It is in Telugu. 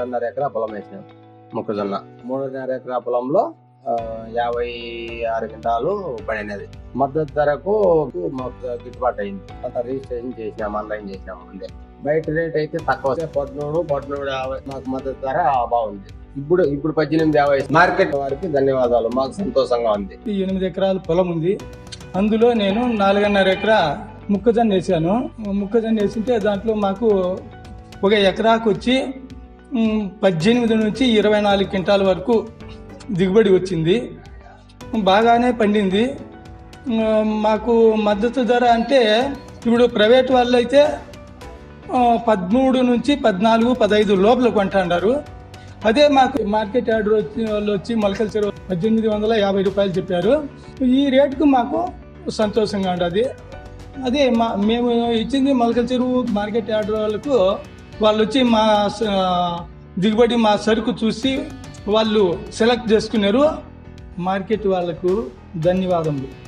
మూడున్నర ఎకరా పొలం వేసినాం మొక్కజొన్న మూడున్నర ఎకరా పొలంలో ఆ, యాభై ఆరు క్వింటాలు పడినది మద్దతు ధరకు మాకు గిట్టుబాటు అయింది అంత రిజిస్ట్రేషన్ చేసినాం ఆన్లైన్ చేసినాం అంతే బయట రేట్ అయితే తక్కువ పద్మూడు పద్మూడు యాభై మాకు మద్దతు ధర బాగుంది ఇప్పుడు ఇప్పుడు పద్దెనిమిది యాభై మార్కెట్ వారికి ధన్యవాదాలు మాకు సంతోషంగా ఉంది ఈ ఎనిమిది ఎకరాల పొలం ఉంది అందులో నేను నాలుగున్నర ఎకరా మొక్కజొన్న వేసాను మొక్కజొన్న వేసింటే దాంట్లో మాకు ఒక ఎకరాకు వచ్చి ఉమ్, పద్దెనిమిది నుంచి ఇరవై నాలుగు క్వింటాల వరకు దిగుబడి వచ్చింది బాగానే పండింది ఉమ్, మాకు మద్దతు ధర అంటే ఇప్పుడు ప్రైవేట్ వాళ్ళు అయితే ఆ, పదమూడు నుంచి పద్నాలుగు పదహైదు లోపల కొంటాడారు అదే మాకు మార్కెట్ ఆర్డర్ వచ్చి వాళ్ళు వచ్చి మొలకల చెరువు పద్దెనిమిది వందల యాభై రూపాయలు చెప్పారు ఈ రేటుకు మాకు సంతోషంగా ఉండదు అదే మా మేము ఇచ్చింది మొలకల చెరువు మార్కెట్ ఆర్డర్ వాళ్ళకు వాళ్ళు వచ్చి మా స- దిగుబడి మా సరుకు చూసి వాళ్ళు సెలెక్ట్ చేసుకున్నారు మార్కెట్ వాళ్ళకు ధన్యవాదములు